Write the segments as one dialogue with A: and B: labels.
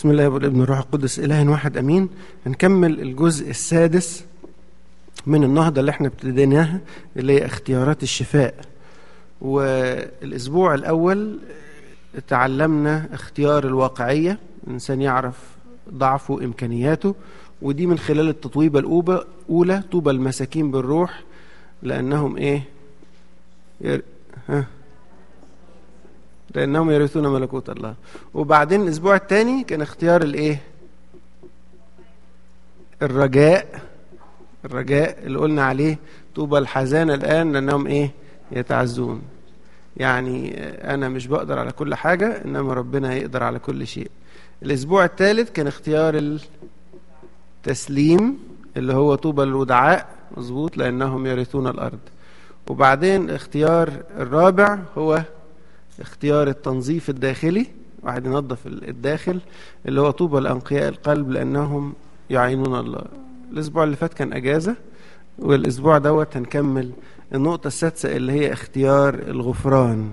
A: بسم الله والابن الروح القدس إله واحد أمين هنكمل الجزء السادس من النهضة اللي احنا ابتديناها اللي هي اختيارات الشفاء والأسبوع الأول تعلمنا اختيار الواقعية الإنسان يعرف ضعفه وإمكانياته ودي من خلال التطويبة الأولى طوبى المساكين بالروح لأنهم إيه ير... ها لأنهم يرثون ملكوت الله وبعدين الأسبوع الثاني كان اختيار الإيه الرجاء الرجاء اللي قلنا عليه طوبى الحزان الآن لأنهم إيه يتعزون يعني أنا مش بقدر على كل حاجة إنما ربنا يقدر على كل شيء الأسبوع الثالث كان اختيار التسليم اللي هو طوبى الودعاء مظبوط لأنهم يرثون الأرض وبعدين اختيار الرابع هو اختيار التنظيف الداخلي واحد ينظف الداخل اللي هو طوبى لأنقياء القلب لأنهم يعينون الله الأسبوع اللي فات كان أجازة والأسبوع دوت هنكمل النقطة السادسة اللي هي اختيار الغفران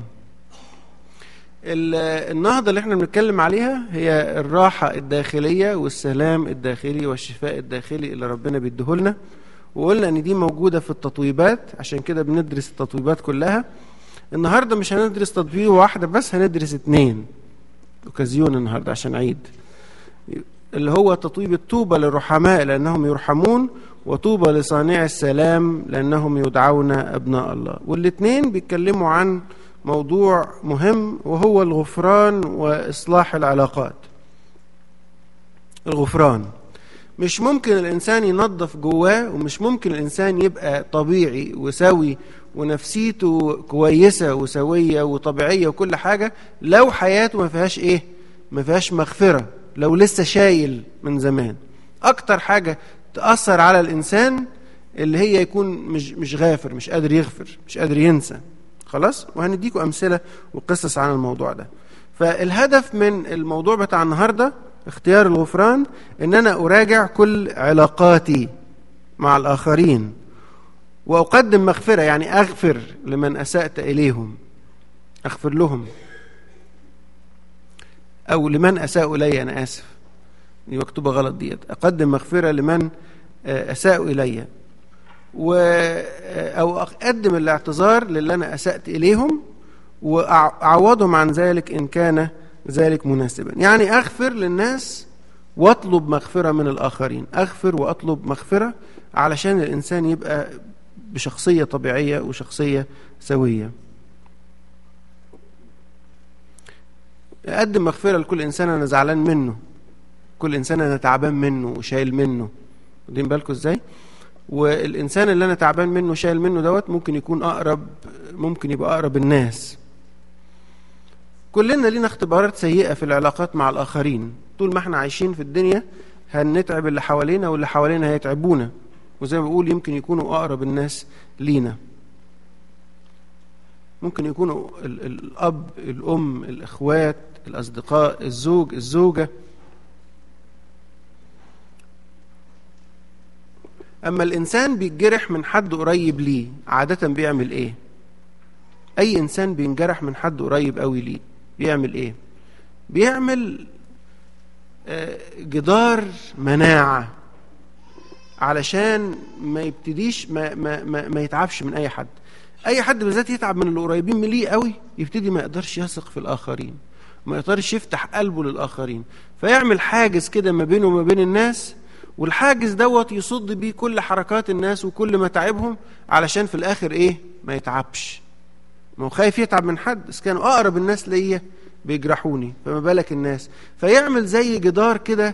A: النهضة اللي احنا بنتكلم عليها هي الراحة الداخلية والسلام الداخلي والشفاء الداخلي اللي ربنا بيديهولنا وقلنا ان دي موجودة في التطويبات عشان كده بندرس التطويبات كلها النهارده مش هندرس تطبيق واحدة بس هندرس اتنين اوكازيون النهارده عشان عيد اللي هو تطويب الطوبى للرحماء لانهم يرحمون وطوبى لصانع السلام لانهم يدعون ابناء الله والاثنين بيتكلموا عن موضوع مهم وهو الغفران واصلاح العلاقات الغفران مش ممكن الانسان ينظف جواه ومش ممكن الانسان يبقى طبيعي وسوي ونفسيته كويسه وسويه وطبيعيه وكل حاجه لو حياته ما فيهاش ايه ما فيهاش مغفره لو لسه شايل من زمان اكتر حاجه تاثر على الانسان اللي هي يكون مش مش غافر مش قادر يغفر مش قادر ينسى خلاص وهنديكم امثله وقصص عن الموضوع ده فالهدف من الموضوع بتاع النهارده اختيار الغفران ان انا اراجع كل علاقاتي مع الاخرين واقدم مغفره يعني اغفر لمن اسات اليهم اغفر لهم او لمن اساءوا الي انا اسف دي مكتوبه غلط ديت اقدم مغفره لمن اساءوا الي و او اقدم الاعتذار للي انا اسات اليهم واعوضهم عن ذلك ان كان ذلك مناسبا يعني اغفر للناس واطلب مغفره من الاخرين اغفر واطلب مغفره علشان الانسان يبقى بشخصيه طبيعيه وشخصيه سويه اقدم مغفره لكل انسان انا زعلان منه كل انسان انا تعبان منه وشايل منه واخدين بالكم ازاي والانسان اللي انا تعبان منه وشايل منه دوت ممكن يكون اقرب ممكن يبقى اقرب الناس كلنا لينا اختبارات سيئه في العلاقات مع الاخرين طول ما احنا عايشين في الدنيا هنتعب اللي حوالينا واللي حوالينا هيتعبونا وزي ما بقول يمكن يكونوا اقرب الناس لينا ممكن يكونوا الاب الام الاخوات الاصدقاء الزوج الزوجه اما الانسان بيتجرح من حد قريب ليه عاده بيعمل ايه اي انسان بينجرح من حد قريب قوي ليه بيعمل ايه بيعمل جدار مناعه علشان ما يبتديش ما, ما, ما, ما يتعبش من اي حد اي حد بالذات يتعب من اللي قريبين من ليه قوي يبتدي ما يقدرش يثق في الاخرين ما يقدرش يفتح قلبه للاخرين فيعمل حاجز كده ما بينه وما بين الناس والحاجز دوت يصد بيه كل حركات الناس وكل متاعبهم علشان في الاخر ايه ما يتعبش ما هو خايف يتعب من حد بس كانوا اقرب الناس ليا بيجرحوني فما بالك الناس فيعمل زي جدار كده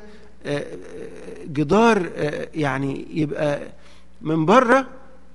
A: جدار يعني يبقى من بره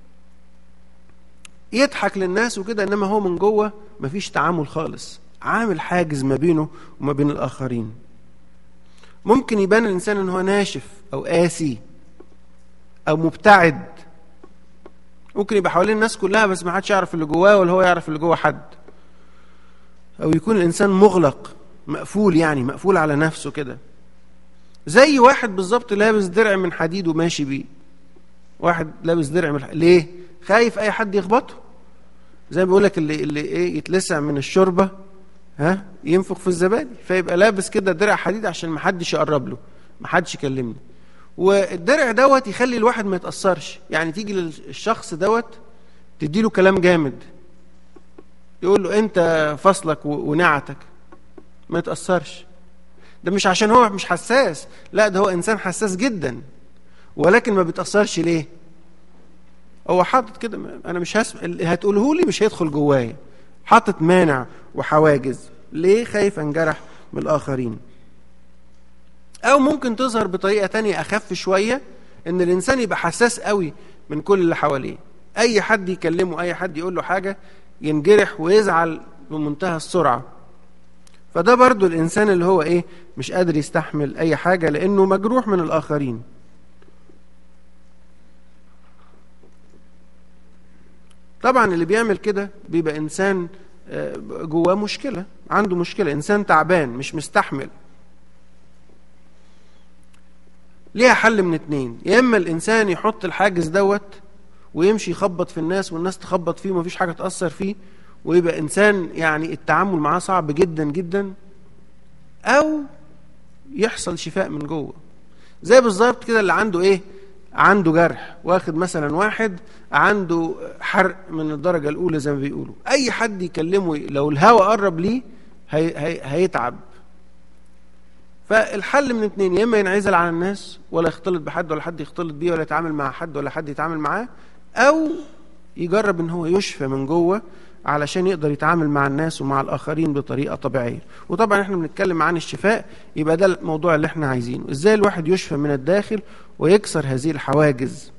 A: يضحك للناس وكده انما هو من جوه مفيش تعامل خالص عامل حاجز ما بينه وما بين الاخرين ممكن يبان الانسان ان هو ناشف او قاسي او مبتعد ممكن يبقى حوالين الناس كلها بس ما حدش يعرف اللي جواه ولا هو يعرف اللي جوه حد او يكون الانسان مغلق مقفول يعني مقفول على نفسه كده زي واحد بالظبط لابس درع من حديد وماشي بيه واحد لابس درع من حديد. ليه خايف اي حد يخبطه زي ما بيقول لك اللي اللي ايه يتلسع من الشوربه ها ينفخ في الزبادي فيبقى لابس كده درع حديد عشان محدش يقرب له محدش يكلمني والدرع دوت يخلي الواحد ما يتأثرش يعني تيجي للشخص دوت تديله كلام جامد يقول له انت فصلك ونعتك ما يتأثرش ده مش عشان هو مش حساس لا ده هو انسان حساس جدا ولكن ما بيتأثرش ليه هو حاطط كده انا مش هسمع اللي هتقوله لي مش هيدخل جوايا حاطط مانع وحواجز ليه خايف انجرح من الاخرين او ممكن تظهر بطريقه تانية اخف شويه ان الانسان يبقى حساس قوي من كل اللي حواليه اي حد يكلمه اي حد يقول له حاجه ينجرح ويزعل بمنتهى السرعه فده برضو الانسان اللي هو ايه مش قادر يستحمل اي حاجه لانه مجروح من الاخرين طبعا اللي بيعمل كده بيبقى انسان جواه مشكله عنده مشكله انسان تعبان مش مستحمل ليها حل من اتنين يا اما الانسان يحط الحاجز دوت ويمشي يخبط في الناس والناس تخبط فيه ومفيش حاجه تاثر فيه ويبقى انسان يعني التعامل معاه صعب جدا جدا او يحصل شفاء من جوه زي بالظبط كده اللي عنده ايه عنده جرح واخد مثلا واحد عنده حرق من الدرجة الأولى زي ما بيقولوا أي حد يكلمه لو الهواء قرب ليه هي هي هيتعب فالحل من اتنين يا إما ينعزل عن الناس ولا يختلط بحد ولا حد يختلط بيه ولا يتعامل مع حد ولا حد يتعامل معاه أو يجرب إن هو يشفى من جوه علشان يقدر يتعامل مع الناس ومع الآخرين بطريقة طبيعية وطبعا احنا بنتكلم عن الشفاء يبقى ده الموضوع اللي احنا عايزينه ازاي الواحد يشفى من الداخل ويكسر هذه الحواجز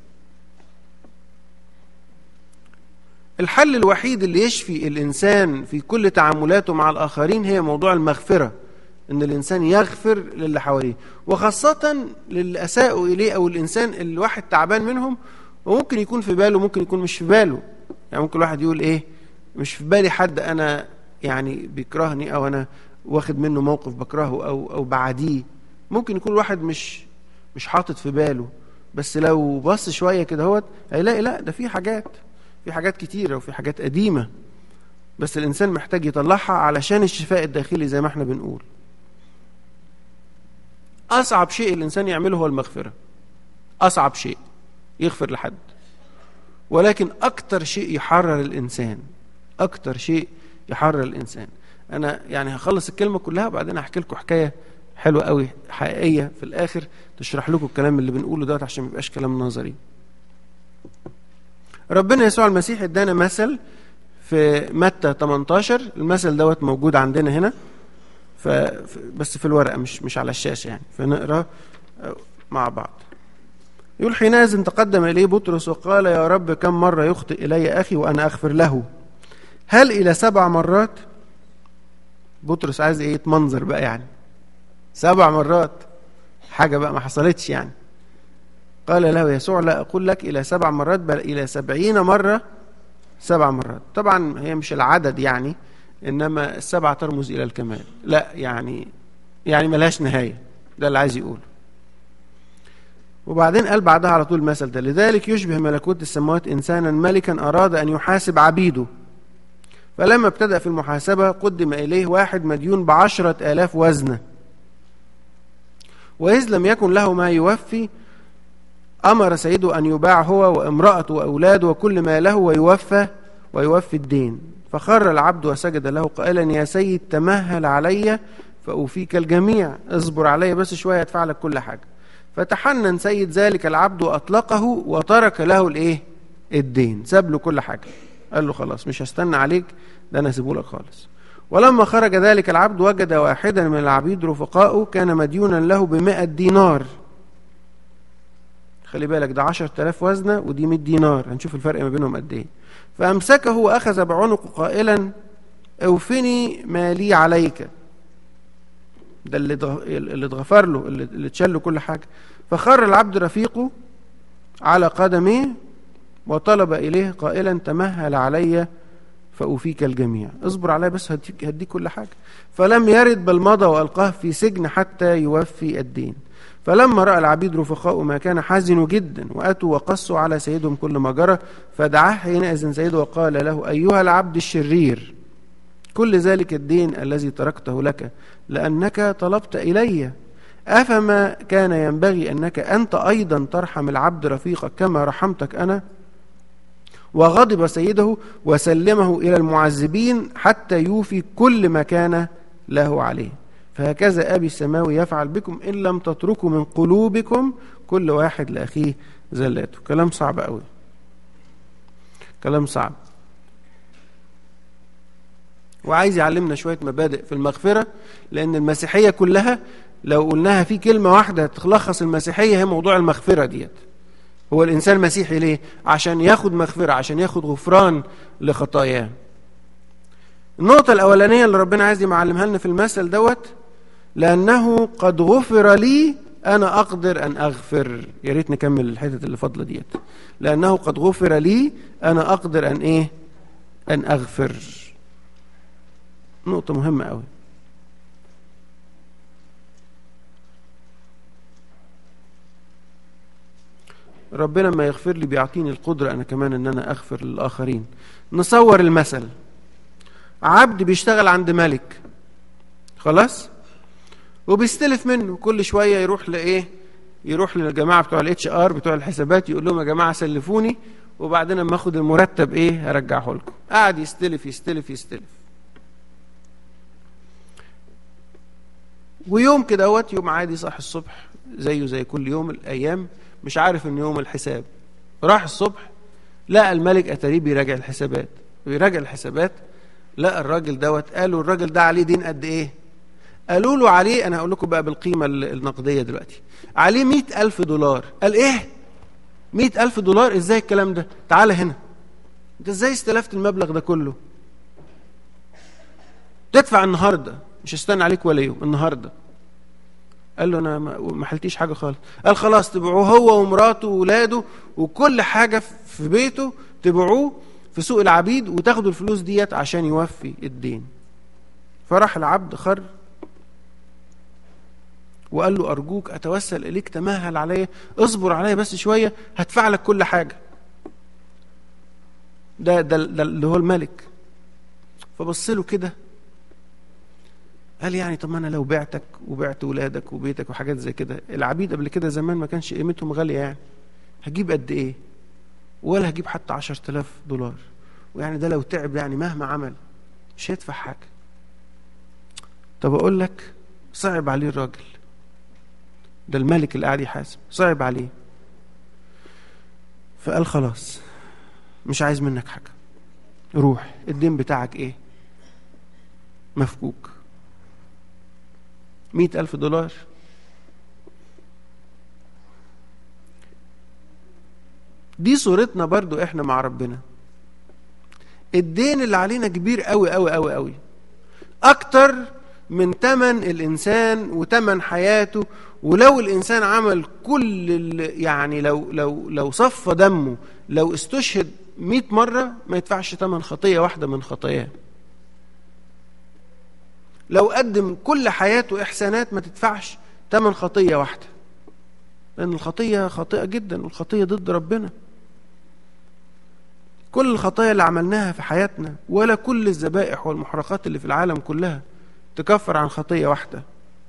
A: الحل الوحيد اللي يشفي الإنسان في كل تعاملاته مع الآخرين هي موضوع المغفرة إن الإنسان يغفر للي حواليه وخاصة للي أساءوا إليه أو الإنسان اللي الواحد تعبان منهم وممكن يكون في باله ممكن يكون مش في باله يعني ممكن الواحد يقول إيه مش في بالي حد أنا يعني بيكرهني أو أنا واخد منه موقف بكرهه أو أو بعديه ممكن يكون الواحد مش مش حاطط في باله بس لو بص شوية كده هوت هيلاقي لا ده في حاجات في حاجات كتيرة وفي حاجات قديمة بس الإنسان محتاج يطلعها علشان الشفاء الداخلي زي ما احنا بنقول أصعب شيء الإنسان يعمله هو المغفرة أصعب شيء يغفر لحد ولكن أكتر شيء يحرر الإنسان أكتر شيء يحرر الإنسان أنا يعني هخلص الكلمة كلها وبعدين هحكي لكم حكاية حلوة قوي حقيقية في الآخر تشرح لكم الكلام اللي بنقوله دوت عشان ما يبقاش كلام نظري ربنا يسوع المسيح ادانا مثل في متى 18 المثل دوت موجود عندنا هنا ف بس في الورقه مش مش على الشاشه يعني فنقرا مع بعض يقول حينئذ تقدم اليه بطرس وقال يا رب كم مره يخطئ الي اخي وانا اغفر له هل الى سبع مرات بطرس عايز ايه يتمنظر بقى يعني سبع مرات حاجه بقى ما حصلتش يعني قال له يسوع لا أقول لك إلى سبع مرات بل إلى سبعين مرة سبع مرات طبعا هي مش العدد يعني إنما السبعة ترمز إلى الكمال لا يعني يعني ملهاش نهاية ده اللي عايز يقوله وبعدين قال بعدها على طول المثل ده لذلك يشبه ملكوت السماوات إنسانا ملكا أراد أن يحاسب عبيده فلما ابتدأ في المحاسبة قدم إليه واحد مديون بعشرة آلاف وزنة وإذ لم يكن له ما يوفي أمر سيده أن يباع هو وامرأته وأولاده وكل ما له ويوفى ويوفي الدين فخر العبد وسجد له قائلا يا سيد تمهل علي فأوفيك الجميع اصبر علي بس شوية أدفع لك كل حاجة فتحنن سيد ذلك العبد وأطلقه وترك له الإيه الدين ساب له كل حاجة قال له خلاص مش هستنى عليك ده أنا أسيبه لك خالص ولما خرج ذلك العبد وجد واحدا من العبيد رفقائه كان مديونا له بمائة دينار خلي بالك ده 10000 وزنة ودي 100 دينار هنشوف الفرق ما بينهم قد ايه فأمسكه وأخذ بعنقه قائلا اوفني ما لي عليك ده اللي اللي اتغفر له اللي اتشال له كل حاجة فخر العبد رفيقه على قدميه وطلب إليه قائلا تمهل علي فأوفيك الجميع اصبر علي بس هديك, هديك كل حاجة فلم يرد بل مضى وألقاه في سجن حتى يوفي الدين فلما رأى العبيد رفقاء ما كان حزنوا جدا وأتوا وقصوا على سيدهم كل ما جرى فدعاه حينئذ سيده وقال له أيها العبد الشرير كل ذلك الدين الذي تركته لك لأنك طلبت إلي أفما كان ينبغي أنك أنت أيضا ترحم العبد رفيقك كما رحمتك أنا وغضب سيده وسلمه إلى المعذبين حتى يوفي كل ما كان له عليه فهكذا أبي السماوي يفعل بكم إن لم تتركوا من قلوبكم كل واحد لأخيه زلاته كلام صعب قوي كلام صعب وعايز يعلمنا شوية مبادئ في المغفرة لأن المسيحية كلها لو قلناها في كلمة واحدة تلخص المسيحية هي موضوع المغفرة ديت هو الإنسان مسيحي ليه؟ عشان ياخد مغفرة عشان ياخد غفران لخطاياه النقطة الأولانية اللي ربنا عايز يعلمها لنا في المثل دوت لأنه قد غفر لي أنا أقدر أن أغفر يا ريت نكمل الحتة اللي فاضلة ديت لأنه قد غفر لي أنا أقدر أن إيه؟ أن أغفر نقطة مهمة أوي ربنا ما يغفر لي بيعطيني القدرة أنا كمان أن أنا أغفر للآخرين نصور المثل عبد بيشتغل عند ملك خلاص وبيستلف منه كل شوية يروح لإيه يروح للجماعة بتوع الاتش ار بتوع الحسابات يقول لهم يا جماعة سلفوني وبعدين لما اخد المرتب ايه هرجعه لكم قاعد يستلف يستلف يستلف ويوم كده اهوت يوم عادي صاح الصبح زيه زي كل يوم الايام مش عارف ان يوم الحساب راح الصبح لقى الملك اتاريه بيراجع الحسابات بيراجع الحسابات لقى الراجل دوت قالوا الراجل ده عليه دين قد ايه قالوا له عليه انا هقول لكم بقى بالقيمه النقديه دلوقتي عليه مئة ألف دولار قال ايه مئة ألف دولار ازاي الكلام ده تعال هنا انت ازاي استلفت المبلغ ده كله تدفع النهارده مش هستنى عليك ولا يوم النهارده قال له انا ما حلتيش حاجه خالص قال خلاص تبيعوه هو ومراته وولاده وكل حاجه في بيته تبيعوه في سوق العبيد وتاخدوا الفلوس ديت عشان يوفي الدين فراح العبد خر وقال له أرجوك أتوسل إليك تمهل عليا اصبر عليا بس شوية هدفع لك كل حاجة ده, ده, ده اللي هو الملك فبص له كده قال يعني طب ما انا لو بعتك وبعت ولادك وبيتك وحاجات زي كده العبيد قبل كده زمان ما كانش قيمتهم غاليه يعني هجيب قد ايه ولا هجيب حتى عشرة آلاف دولار ويعني ده لو تعب يعني مهما عمل مش هيدفع حاجه طب اقول لك صعب عليه الراجل ده الملك اللي قاعد يحاسب صعب عليه فقال خلاص مش عايز منك حاجه روح الدين بتاعك ايه مفكوك مئة ألف دولار دي صورتنا برضو احنا مع ربنا الدين اللي علينا كبير قوي قوي قوي قوي اكتر من تمن الانسان وتمن حياته ولو الانسان عمل كل يعني لو لو لو صفى دمه لو استشهد 100 مره ما يدفعش تمن خطيه واحده من خطاياه لو قدم كل حياته إحسانات ما تدفعش تمن خطية واحدة لأن الخطية خاطئة جدا والخطية ضد ربنا كل الخطايا اللي عملناها في حياتنا ولا كل الذبائح والمحرقات اللي في العالم كلها تكفر عن خطية واحدة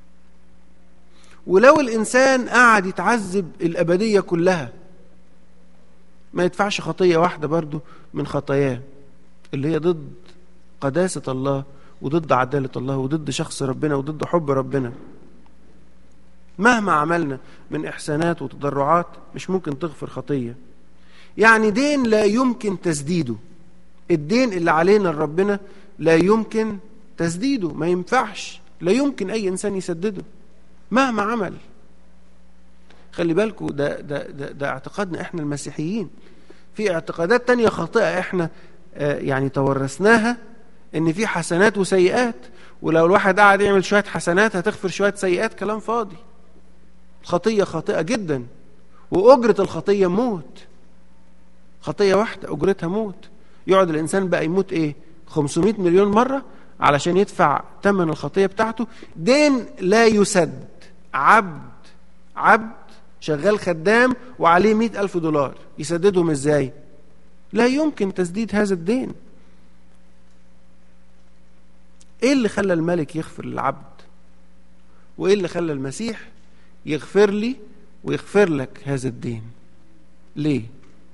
A: ولو الإنسان قعد يتعذب الأبدية كلها ما يدفعش خطية واحدة برضو من خطاياه اللي هي ضد قداسة الله وضد عدالة الله وضد شخص ربنا وضد حب ربنا مهما عملنا من إحسانات وتضرعات مش ممكن تغفر خطية يعني دين لا يمكن تسديده الدين اللي علينا لربنا لا يمكن تسديده ما ينفعش لا يمكن أي إنسان يسدده مهما عمل خلي بالكم ده, ده, ده, ده اعتقادنا احنا المسيحيين في اعتقادات تانية خاطئة احنا آه يعني تورثناها ان في حسنات وسيئات ولو الواحد قاعد يعمل شويه حسنات هتغفر شويه سيئات كلام فاضي خطيه خاطئه جدا واجره الخطيه موت خطيه واحده اجرتها موت يقعد الانسان بقى يموت ايه 500 مليون مره علشان يدفع ثمن الخطيه بتاعته دين لا يسد عبد عبد شغال خدام وعليه مئة ألف دولار يسددهم ازاي لا يمكن تسديد هذا الدين ايه اللي خلى الملك يغفر للعبد وايه اللي خلى المسيح يغفر لي ويغفر لك هذا الدين ليه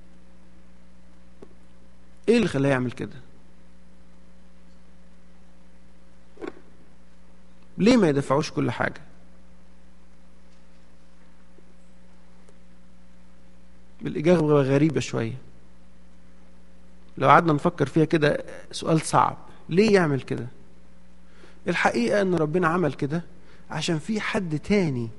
A: ايه اللي خلاه يعمل كده ليه ما يدفعوش كل حاجه بالإجابة غريبة شوية لو قعدنا نفكر فيها كده سؤال صعب ليه يعمل كده الحقيقة أن ربنا عمل كده عشان في حد تاني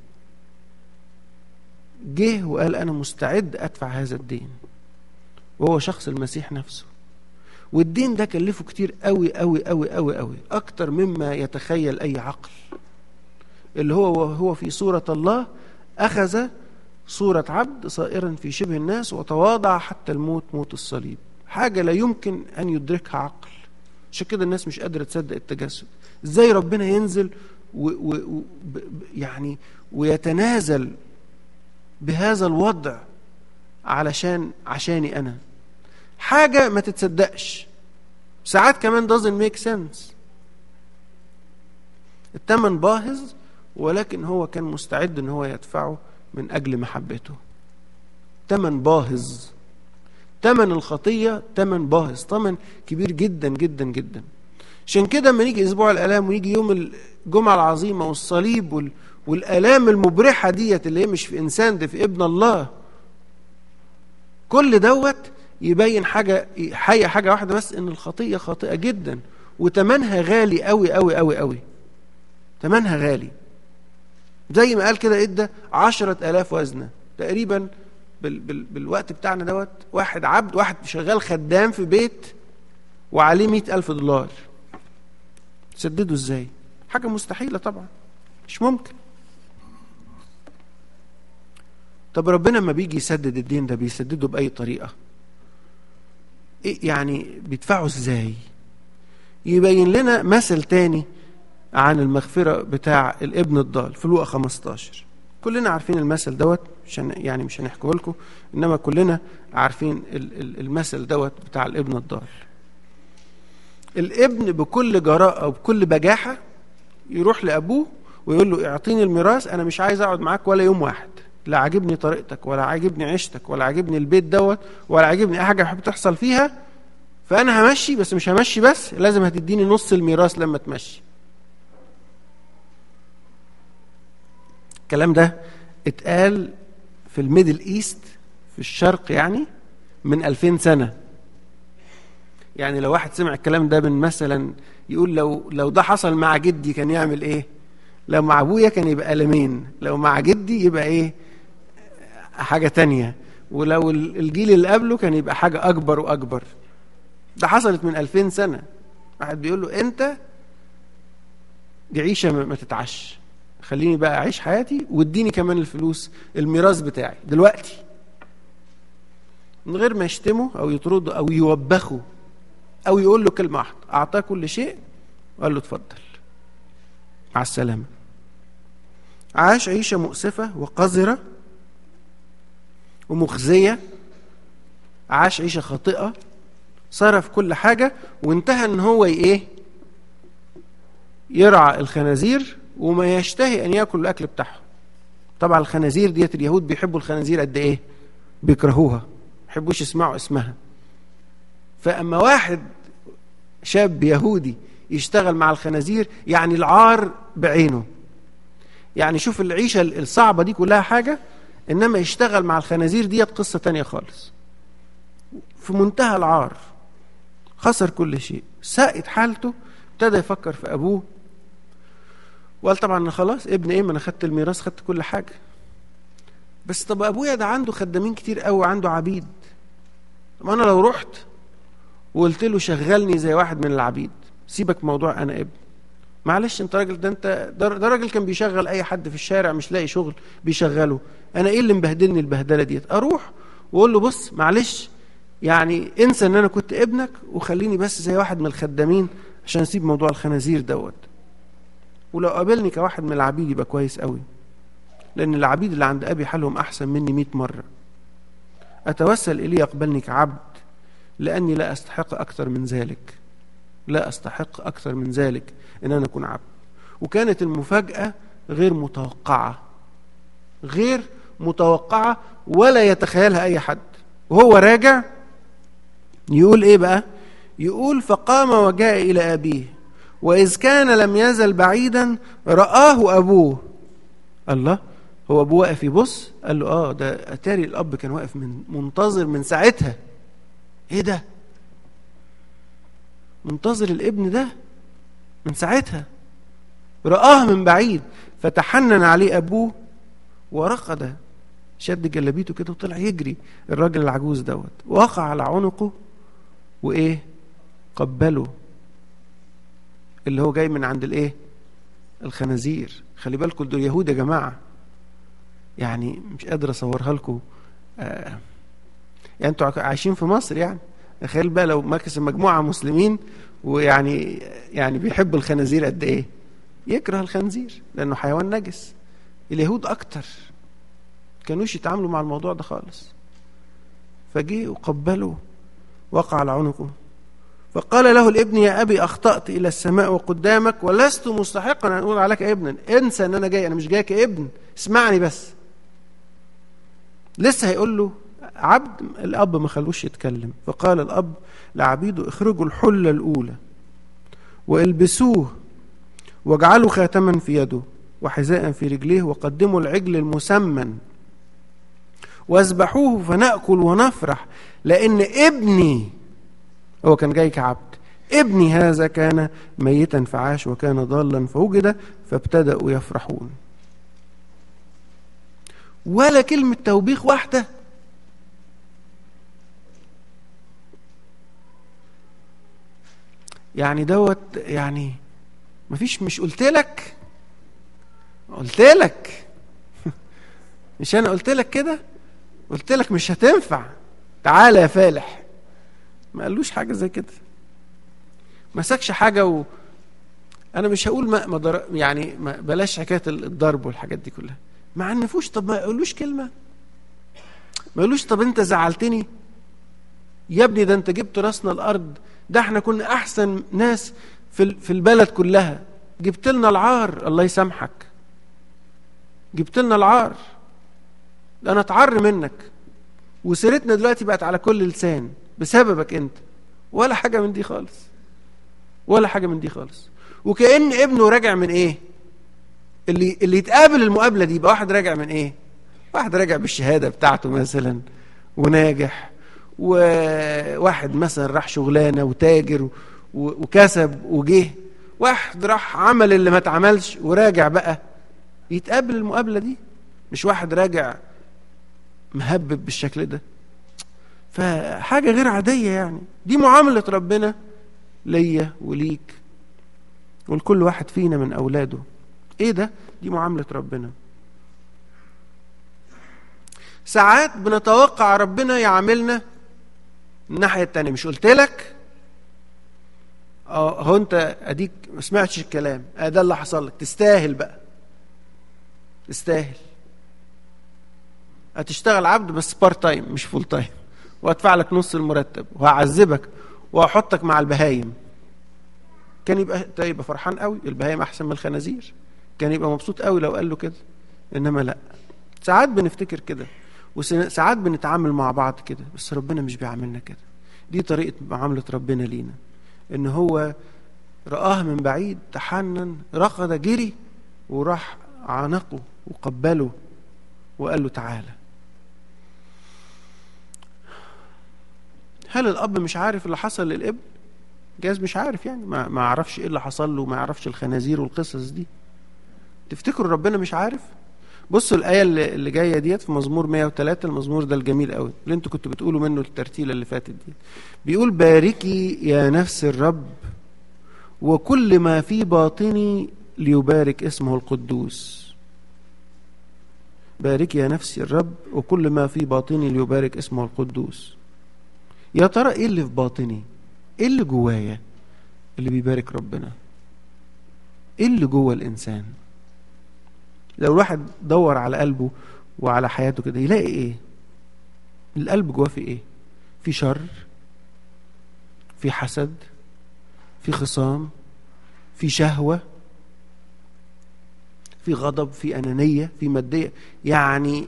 A: جه وقال أنا مستعد أدفع هذا الدين وهو شخص المسيح نفسه والدين ده كلفه كتير قوي قوي قوي قوي قوي أكتر مما يتخيل أي عقل اللي هو هو في صورة الله أخذ صورة عبد صائرا في شبه الناس وتواضع حتى الموت موت الصليب حاجة لا يمكن أن يدركها عقل عشان كده الناس مش قادرة تصدق التجسد ازاي ربنا ينزل و و و ب يعني ويتنازل بهذا الوضع علشان عشاني أنا حاجة ما تتصدقش ساعات كمان doesn't make sense التمن باهظ ولكن هو كان مستعد ان هو يدفعه من أجل محبته تمن باهظ تمن الخطية تمن باهظ تمن كبير جدا جدا جدا عشان كده لما نيجي أسبوع الآلام ويجي يوم الجمعة العظيمة والصليب وال... والآلام المبرحة ديت اللي هي مش في إنسان ده في ابن الله كل دوت يبين حاجة حي حاجة واحدة بس إن الخطية خاطئة جدا وتمنها غالي قوي قوي قوي قوي تمنها غالي زي ما قال كده ادى عشرة آلاف وزنة تقريبا بال بال بالوقت بتاعنا دوت واحد عبد واحد شغال خدام في بيت وعليه مئة ألف دولار سدده ازاي حاجة مستحيلة طبعا مش ممكن طب ربنا لما بيجي يسدد الدين ده بيسدده بأي طريقة إيه يعني بيدفعه ازاي يبين لنا مثل تاني عن المغفرة بتاع الابن الضال في لوقا 15 كلنا عارفين المثل دوت عشان يعني مش هنحكيه لكم انما كلنا عارفين المثل دوت بتاع الابن الضال الابن بكل جراءة وبكل بجاحة يروح لأبوه ويقول له اعطيني الميراث أنا مش عايز أقعد معاك ولا يوم واحد لا عاجبني طريقتك ولا عاجبني عيشتك ولا عاجبني البيت دوت ولا عاجبني أي حاجة بحب تحصل فيها فأنا همشي بس مش همشي بس لازم هتديني نص الميراث لما تمشي الكلام ده اتقال في الميدل ايست في الشرق يعني من 2000 سنه يعني لو واحد سمع الكلام ده من مثلا يقول لو لو ده حصل مع جدي كان يعمل ايه لو مع ابويا كان يبقى قلمين لو مع جدي يبقى ايه حاجه تانية ولو الجيل اللي قبله كان يبقى حاجه اكبر واكبر ده حصلت من 2000 سنه واحد بيقول له انت دي عيشه ما تتعش خليني بقى اعيش حياتي واديني كمان الفلوس الميراث بتاعي دلوقتي من غير ما يشتمه او يطرده او يوبخه او يقول له كلمه واحده اعطاه كل شيء وقال له اتفضل مع السلامه عاش عيشه مؤسفه وقذره ومخزيه عاش عيشه خاطئه صرف كل حاجه وانتهى ان هو ايه يرعى الخنازير وما يشتهي ان ياكل الاكل بتاعهم طبعا الخنازير ديت اليهود بيحبوا الخنازير قد ايه بيكرهوها ما يحبوش يسمعوا اسمها فاما واحد شاب يهودي يشتغل مع الخنازير يعني العار بعينه يعني شوف العيشة الصعبة دي كلها حاجة إنما يشتغل مع الخنازير ديت قصة تانية خالص في منتهى العار خسر كل شيء ساءت حالته ابتدى يفكر في أبوه وقال طبعا خلاص ابن ايه ما انا خدت الميراث خدت كل حاجه بس طب ابويا ده عنده خدامين كتير قوي عنده عبيد طب انا لو رحت وقلت له شغلني زي واحد من العبيد سيبك موضوع انا ابن معلش انت راجل ده انت ده راجل كان بيشغل اي حد في الشارع مش لاقي شغل بيشغله انا ايه اللي مبهدلني البهدله ديت اروح واقول له بص معلش يعني انسى ان انا كنت ابنك وخليني بس زي واحد من الخدامين عشان اسيب موضوع الخنازير دوت ولو قابلني كواحد من العبيد يبقى كويس قوي لأن العبيد اللي عند أبي حالهم أحسن مني مئة مرة أتوسل إليه يقبلني كعبد لأني لا أستحق أكثر من ذلك لا أستحق أكثر من ذلك إن أنا أكون عبد وكانت المفاجأة غير متوقعة غير متوقعة ولا يتخيلها أي حد وهو راجع يقول إيه بقى يقول فقام وجاء إلى أبيه وإذ كان لم يزل بعيدا رآه أبوه الله هو أبوه واقف يبص قال له آه ده أتاري الأب كان واقف من منتظر من ساعتها إيه ده منتظر الابن ده من ساعتها رآه من بعيد فتحنن عليه أبوه ورقد شد جلابيته كده وطلع يجري الراجل العجوز دوت وقع على عنقه وإيه قبله اللي هو جاي من عند الإيه الخنازير خلي بالكم دول يهود يا جماعة يعني مش قادر أصورها لكم آه يعني انتوا عايشين في مصر يعني تخيل بقى لو مركز مجموعة مسلمين ويعني يعني بيحب الخنازير قد ايه يكره الخنزير لانه حيوان نجس اليهود اكتر كانوش يتعاملوا مع الموضوع ده خالص فجه وقبله وقع على عنقه فقال له الابن يا ابي اخطات الى السماء وقدامك ولست مستحقا ان اقول عليك ابنا انسى ان انا جاي انا مش جاي كابن اسمعني بس لسه هيقول له عبد الاب ما خلوش يتكلم فقال الاب لعبيده اخرجوا الحله الاولى والبسوه واجعلوا خاتما في يده وحذاء في رجليه وقدموا العجل المسمن واذبحوه فناكل ونفرح لان ابني هو كان جاي كعبد ابني هذا كان ميتا فعاش وكان ضالا فوجد فابتدأوا يفرحون ولا كلمة توبيخ واحدة يعني دوت يعني مفيش مش قلت لك قلت لك مش انا قلت لك كده قلت لك مش هتنفع تعالى يا فالح ما قالوش حاجه زي كده ما سكش حاجه و انا مش هقول ما مدر... يعني ما بلاش حكايه الضرب والحاجات دي كلها ما عنفوش طب ما يقولوش كلمه ما يقولوش طب انت زعلتني يا ابني ده انت جبت راسنا الارض ده احنا كنا احسن ناس في في البلد كلها جبت لنا العار الله يسامحك جبت لنا العار ده انا اتعر منك وسيرتنا دلوقتي بقت على كل لسان بسببك انت ولا حاجه من دي خالص ولا حاجه من دي خالص وكأن ابنه راجع من ايه اللي اللي يتقابل المقابله دي يبقى واحد راجع من ايه واحد راجع بالشهاده بتاعته مثلا وناجح وواحد مثلا راح شغلانه وتاجر وكسب وجه واحد راح عمل اللي ما اتعملش وراجع بقى يتقابل المقابله دي مش واحد راجع مهبب بالشكل ده فحاجة غير عادية يعني دي معاملة ربنا ليا وليك ولكل واحد فينا من أولاده إيه ده؟ دي معاملة ربنا ساعات بنتوقع ربنا يعاملنا الناحية التانية مش قلت لك اه هو انت اديك ما سمعتش الكلام اه ده اللي حصل لك تستاهل بقى تستاهل هتشتغل عبد بس بارت تايم مش فول تايم وادفع لك نص المرتب وهعذبك وهحطك مع البهايم كان يبقى يبقى فرحان قوي البهايم احسن من الخنازير كان يبقى مبسوط قوي لو قال له كده انما لا ساعات بنفتكر كده وساعات بنتعامل مع بعض كده بس ربنا مش بيعاملنا كده دي طريقه معامله ربنا لينا ان هو رآه من بعيد تحنن رقد جري وراح عانقه وقبله وقال له تعالى هل الاب مش عارف اللي حصل للابن جاز مش عارف يعني ما ما يعرفش ايه اللي حصل له ما يعرفش الخنازير والقصص دي تفتكروا ربنا مش عارف بصوا الآية اللي, اللي جاية ديت في مزمور 103 المزمور ده الجميل قوي اللي انتوا كنتوا بتقولوا منه الترتيلة اللي فاتت دي بيقول باركي يا نفس الرب وكل ما في باطني ليبارك اسمه القدوس باركي يا نفسي الرب وكل ما في باطني ليبارك اسمه القدوس يا ترى ايه اللي في باطني ايه اللي جوايا اللي بيبارك ربنا ايه اللي جوه الانسان لو الواحد دور على قلبه وعلى حياته كده يلاقي ايه القلب جواه في ايه في شر في حسد في في خصام في شهوة في غضب في أنانية في مادية يعني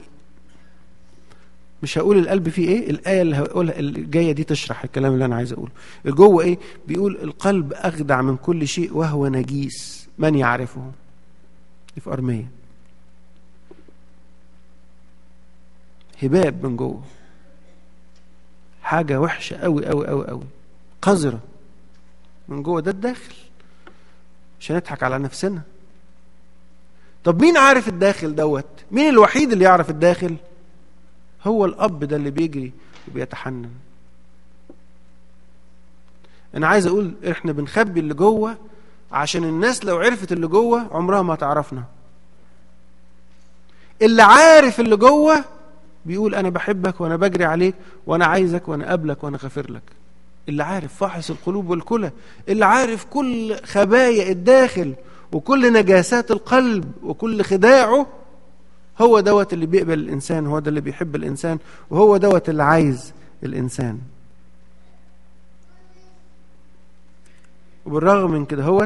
A: مش هقول القلب فيه ايه الآية اللي هقولها الجاية دي تشرح الكلام اللي أنا عايز أقوله جوه ايه بيقول القلب أخدع من كل شيء وهو نجيس من يعرفه في أرمية هباب من جوه حاجة وحشة أوي أوي أوي أوي قذرة من جوه ده الداخل مش هنضحك على نفسنا طب مين عارف الداخل دوت مين الوحيد اللي يعرف الداخل هو الأب ده اللي بيجري وبيتحنن أنا عايز أقول إحنا بنخبي اللي جوه عشان الناس لو عرفت اللي جوه عمرها ما تعرفنا اللي عارف اللي جوه بيقول أنا بحبك وأنا بجري عليك وأنا عايزك وأنا قابلك وأنا غافر لك اللي عارف فاحص القلوب والكلى اللي عارف كل خبايا الداخل وكل نجاسات القلب وكل خداعه هو دوت اللي بيقبل الإنسان هو ده اللي بيحب الإنسان وهو دوت اللي عايز الإنسان وبالرغم من كده هوت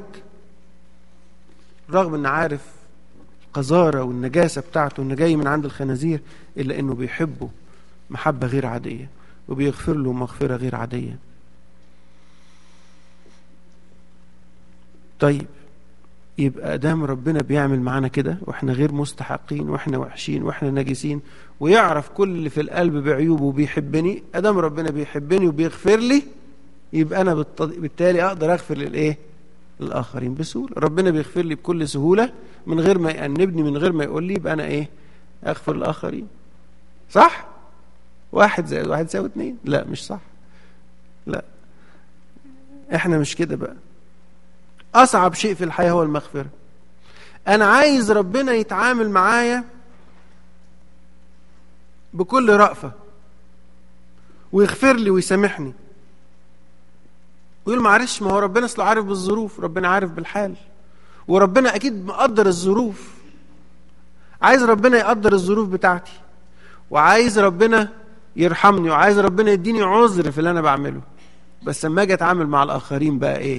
A: رغم ان عارف القذارة والنجاسة بتاعته انه جاي من عند الخنازير الا انه بيحبه محبة غير عادية وبيغفر له مغفرة غير عادية طيب يبقى دام ربنا بيعمل معانا كده واحنا غير مستحقين واحنا وحشين واحنا نجسين ويعرف كل اللي في القلب بعيوبه وبيحبني ادام ربنا بيحبني وبيغفر لي يبقى انا بالتالي اقدر اغفر للايه للاخرين بسهوله ربنا بيغفر لي بكل سهوله من غير ما يأنبني من غير ما يقول لي يبقى انا ايه اغفر للاخرين صح واحد زائد واحد يساوي اتنين لا مش صح لا احنا مش كده بقى اصعب شيء في الحياه هو المغفره انا عايز ربنا يتعامل معايا بكل رأفة ويغفر لي ويسامحني ويقول معلش ما هو ربنا اصله عارف بالظروف ربنا عارف بالحال وربنا اكيد مقدر الظروف عايز ربنا يقدر الظروف بتاعتي وعايز ربنا يرحمني وعايز ربنا يديني عذر في اللي انا بعمله بس لما اجي اتعامل مع الاخرين بقى ايه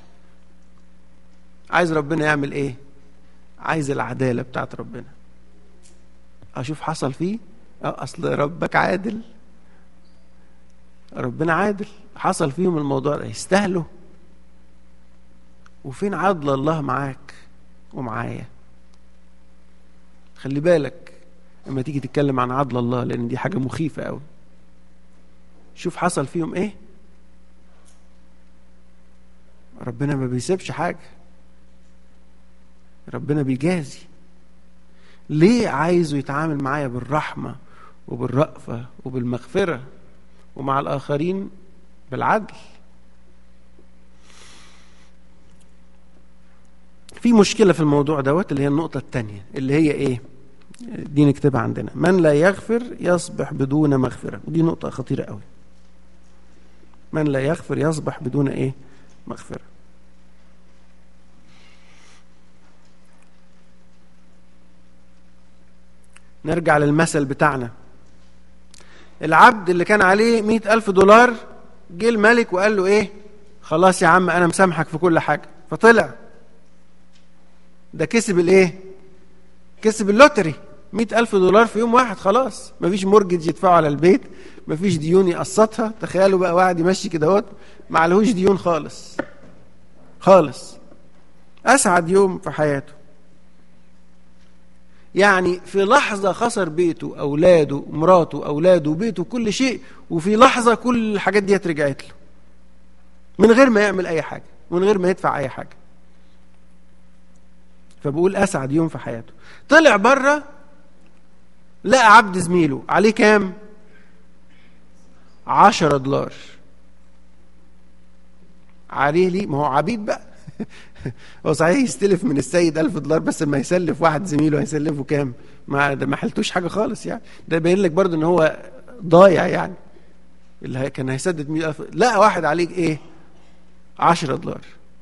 A: عايز ربنا يعمل ايه عايز العداله بتاعت ربنا اشوف حصل فيه اه اصل ربك عادل ربنا عادل حصل فيهم الموضوع ده يستاهلوا وفين عدل الله معاك ومعايا خلي بالك لما تيجي تتكلم عن عدل الله لان دي حاجه مخيفه قوي شوف حصل فيهم ايه ربنا ما بيسيبش حاجه ربنا بيجازي ليه عايزه يتعامل معايا بالرحمه وبالرأفه وبالمغفره ومع الاخرين بالعدل في مشكله في الموضوع دوت اللي هي النقطه الثانيه اللي هي ايه دي نكتبها عندنا من لا يغفر يصبح بدون مغفره ودي نقطه خطيره قوي من لا يغفر يصبح بدون ايه مغفره نرجع للمثل بتاعنا العبد اللي كان عليه مئة ألف دولار جه الملك وقال له إيه خلاص يا عم أنا مسامحك في كل حاجة فطلع ده كسب الإيه كسب اللوتري مئة ألف دولار في يوم واحد خلاص مفيش مورجج يدفعه على البيت مفيش ديون يقسطها تخيلوا بقى واحد يمشي كده اهوت ما عليهوش ديون خالص خالص أسعد يوم في حياته يعني في لحظة خسر بيته أولاده مراته أولاده بيته كل شيء وفي لحظة كل الحاجات دي رجعت له من غير ما يعمل أي حاجة من غير ما يدفع أي حاجة فبقول أسعد يوم في حياته طلع بره لقى عبد زميله عليه كام عشرة دولار عليه ليه ما هو عبيد بقى هو صحيح يستلف من السيد ألف دولار بس لما يسلف واحد زميله هيسلفه كام ما ده ما حلتوش حاجة خالص يعني ده يبين لك برضه ان هو ضايع يعني اللي كان هيسدد 100000 لقى واحد عليك ايه 10 دولار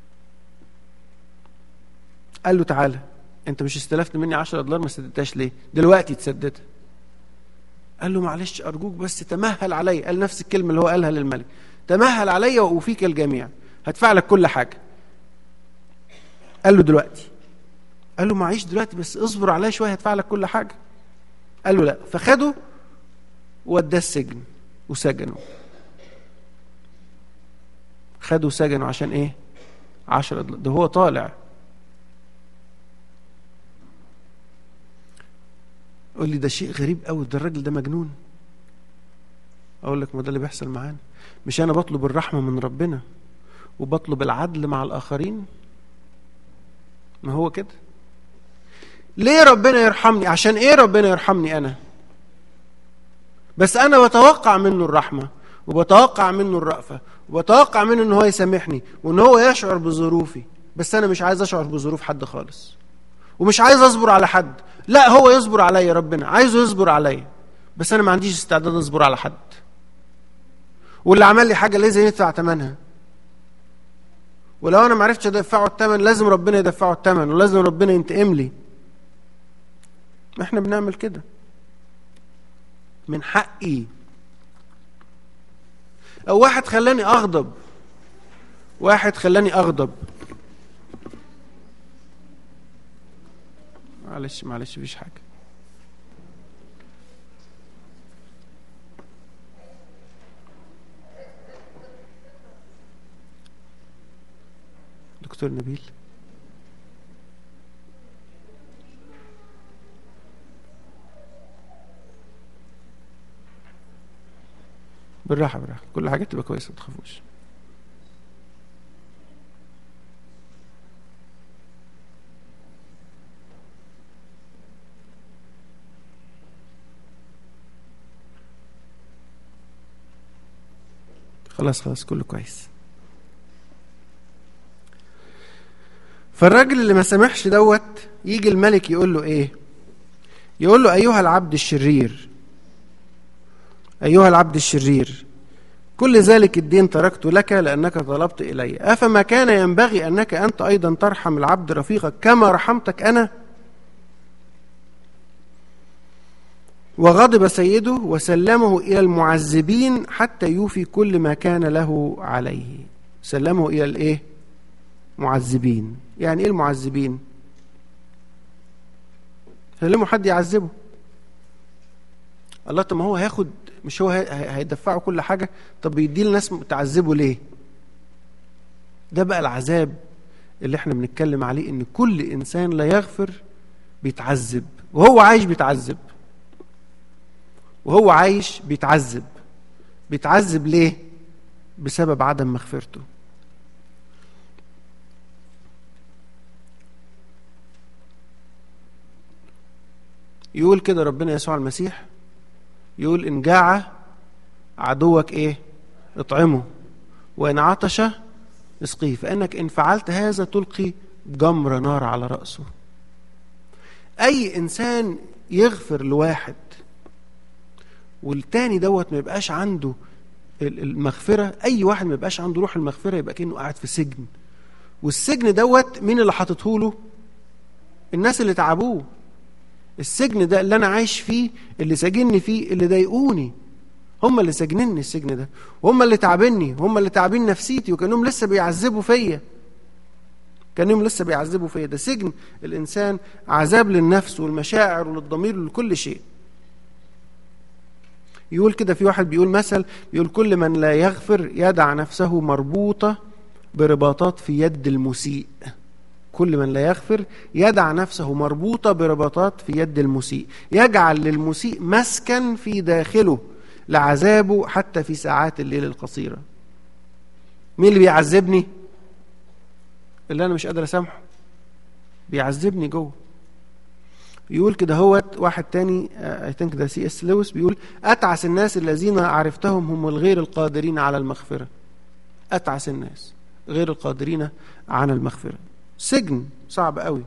A: قال له تعالى انت مش استلفت مني 10 دولار ما سددتهاش ليه دلوقتي تسددها قال له معلش ارجوك بس تمهل علي قال نفس الكلمه اللي هو قالها للملك تمهل علي واوفيك الجميع هدفع لك كل حاجه قال له دلوقتي قال له معيش دلوقتي بس اصبر عليا شويه هدفع لك كل حاجه قال له لا فخده ووداه السجن وسجنه خده وسجنه عشان ايه عشرة ده هو طالع قول لي ده شيء غريب قوي ده الراجل ده مجنون اقول لك ما ده اللي بيحصل معانا مش انا بطلب الرحمه من ربنا وبطلب العدل مع الاخرين ما هو كده ليه ربنا يرحمني عشان ايه ربنا يرحمني انا بس انا بتوقع منه الرحمه وبتوقع منه الرأفة وبتوقع منه ان هو يسامحني وان هو يشعر بظروفي بس انا مش عايز اشعر بظروف حد خالص ومش عايز اصبر على حد لا هو يصبر عليا ربنا عايزه يصبر عليا بس انا ما عنديش استعداد اصبر على حد واللي عمل لي حاجه لازم يدفع ثمنها ولو انا ما عرفتش ادفعه الثمن لازم ربنا يدفعه الثمن ولازم ربنا ينتقم لي احنا بنعمل كده من حقي او واحد خلاني اغضب واحد خلاني اغضب معلش معلش مفيش حاجه دكتور نبيل بالراحة بالراحة كل حاجة تبقى كويسة ما تخافوش خلاص خلاص كله كويس فالراجل اللي ما سامحش دوت يجي الملك يقول له ايه يقول له ايها العبد الشرير ايها العبد الشرير كل ذلك الدين تركت لك لانك طلبت الي افما كان ينبغي انك انت ايضا ترحم العبد رفيقك كما رحمتك انا وغضب سيده وسلمه الى المعذبين حتى يوفي كل ما كان له عليه سلمه الى الايه معذبين يعني ايه المعذبين سلموا حد يعذبه الله طب ما هو هياخد مش هو هيدفعه كل حاجه طب بيديه لناس تعذبه ليه ده بقى العذاب اللي احنا بنتكلم عليه ان كل انسان لا يغفر بيتعذب وهو عايش بيتعذب وهو عايش بيتعذب بيتعذب ليه بسبب عدم مغفرته يقول كده ربنا يسوع المسيح يقول إن جاع عدوك إيه اطعمه وإن عطش اسقيه فإنك إن فعلت هذا تلقي جمر نار على رأسه أي إنسان يغفر لواحد والتاني دوت ما يبقاش عنده المغفرة أي واحد ما يبقاش عنده روح المغفرة يبقى كأنه قاعد في سجن والسجن دوت مين اللي حاطته له الناس اللي تعبوه السجن ده اللي انا عايش فيه اللي ساجنني فيه اللي ضايقوني هم اللي ساجنني السجن ده وهم اللي تعبني هم اللي تعبين نفسيتي وكانهم لسه بيعذبوا فيا كانهم لسه بيعذبوا فيا ده سجن الانسان عذاب للنفس والمشاعر وللضمير ولكل شيء يقول كده في واحد بيقول مثل بيقول كل من لا يغفر يدع نفسه مربوطة برباطات في يد المسيء كل من لا يغفر يدع نفسه مربوطة برباطات في يد المسيء يجعل للمسيء مسكن في داخله لعذابه حتى في ساعات الليل القصيرة مين اللي بيعذبني اللي أنا مش قادر أسامحه بيعذبني جوه يقول كده هو واحد تاني اي ثينك ده سي اس لويس بيقول اتعس الناس الذين عرفتهم هم الغير القادرين على المغفره اتعس الناس غير القادرين على المغفره سجن صعب قوي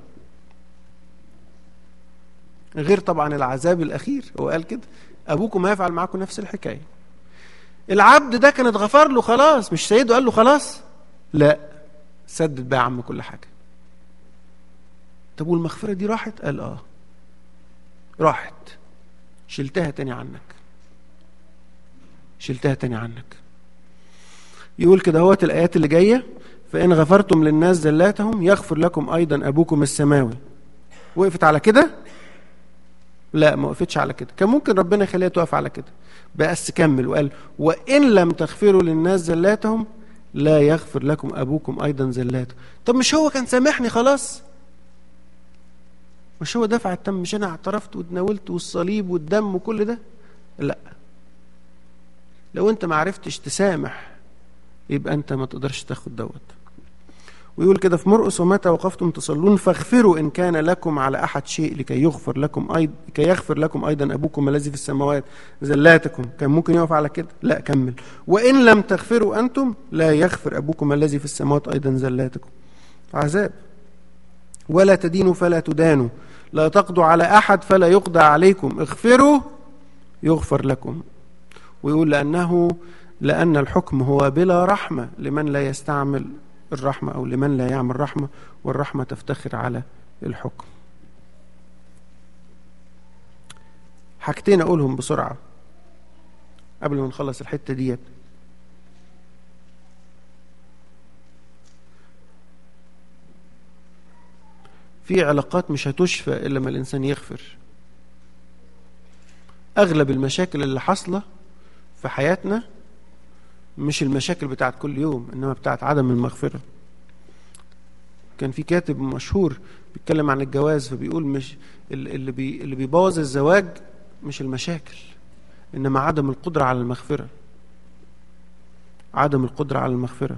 A: غير طبعا العذاب الاخير هو قال كده ابوكم هيفعل معاكم نفس الحكايه العبد ده كان اتغفر له خلاص مش سيده قال له خلاص لا سدد بقى يا عم كل حاجه طب والمغفره دي راحت قال اه راحت شلتها تاني عنك شلتها تاني عنك يقول كده هوت الآيات اللي جاية فإن غفرتم للناس زلاتهم يغفر لكم أيضا أبوكم السماوي وقفت على كده لا ما وقفتش على كده كان ممكن ربنا يخليها تقف على كده بس كمل وقال وإن لم تغفروا للناس زلاتهم لا يغفر لكم أبوكم أيضا زلاتهم طب مش هو كان سامحني خلاص مش هو دفع التم مش أنا اعترفت واتناولت والصليب والدم وكل ده لا لو أنت ما عرفتش تسامح يبقى أنت ما تقدرش تاخد دوت ويقول كده في مرقس ومتى وقفتم تصلون فاغفروا ان كان لكم على احد شيء لكي يغفر لكم ايضا لكي يغفر لكم ايضا ابوكم الذي في السماوات زلاتكم كان ممكن يقف على كده لا كمل وان لم تغفروا انتم لا يغفر ابوكم الذي في السماوات ايضا زلاتكم عذاب ولا تدينوا فلا تدانوا لا تقضوا على احد فلا يقضى عليكم اغفروا يغفر لكم ويقول لانه لان الحكم هو بلا رحمه لمن لا يستعمل الرحمة أو لمن لا يعمل رحمة والرحمة تفتخر على الحكم حاجتين أقولهم بسرعة قبل ما نخلص الحتة ديت في علاقات مش هتشفى إلا ما الإنسان يغفر أغلب المشاكل اللي حاصلة في حياتنا مش المشاكل بتاعت كل يوم انما بتاعت عدم المغفره كان في كاتب مشهور بيتكلم عن الجواز فبيقول مش اللي بي اللي بيبوظ الزواج مش المشاكل انما عدم القدره على المغفره عدم القدره على المغفره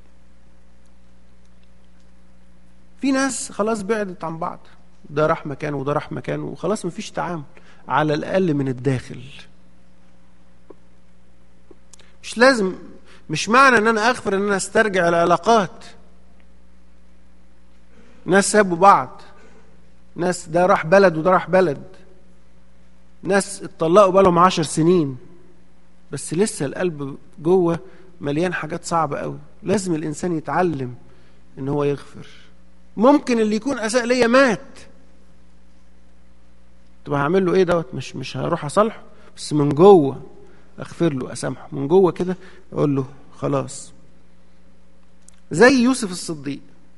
A: في ناس خلاص بعدت عن بعض ده راح مكان وده راح مكان وخلاص مفيش تعامل على الاقل من الداخل مش لازم مش معنى ان انا اغفر ان انا استرجع العلاقات ناس سابوا بعض ناس ده راح بلد وده راح بلد ناس اتطلقوا بقالهم عشر سنين بس لسه القلب جوه مليان حاجات صعبة قوي لازم الإنسان يتعلم إن هو يغفر ممكن اللي يكون أساء ليا مات طب هعمل له إيه دوت مش مش هروح أصالحه بس من جوه اغفر له اسامحه من جوه كده اقول له خلاص زي يوسف الصديق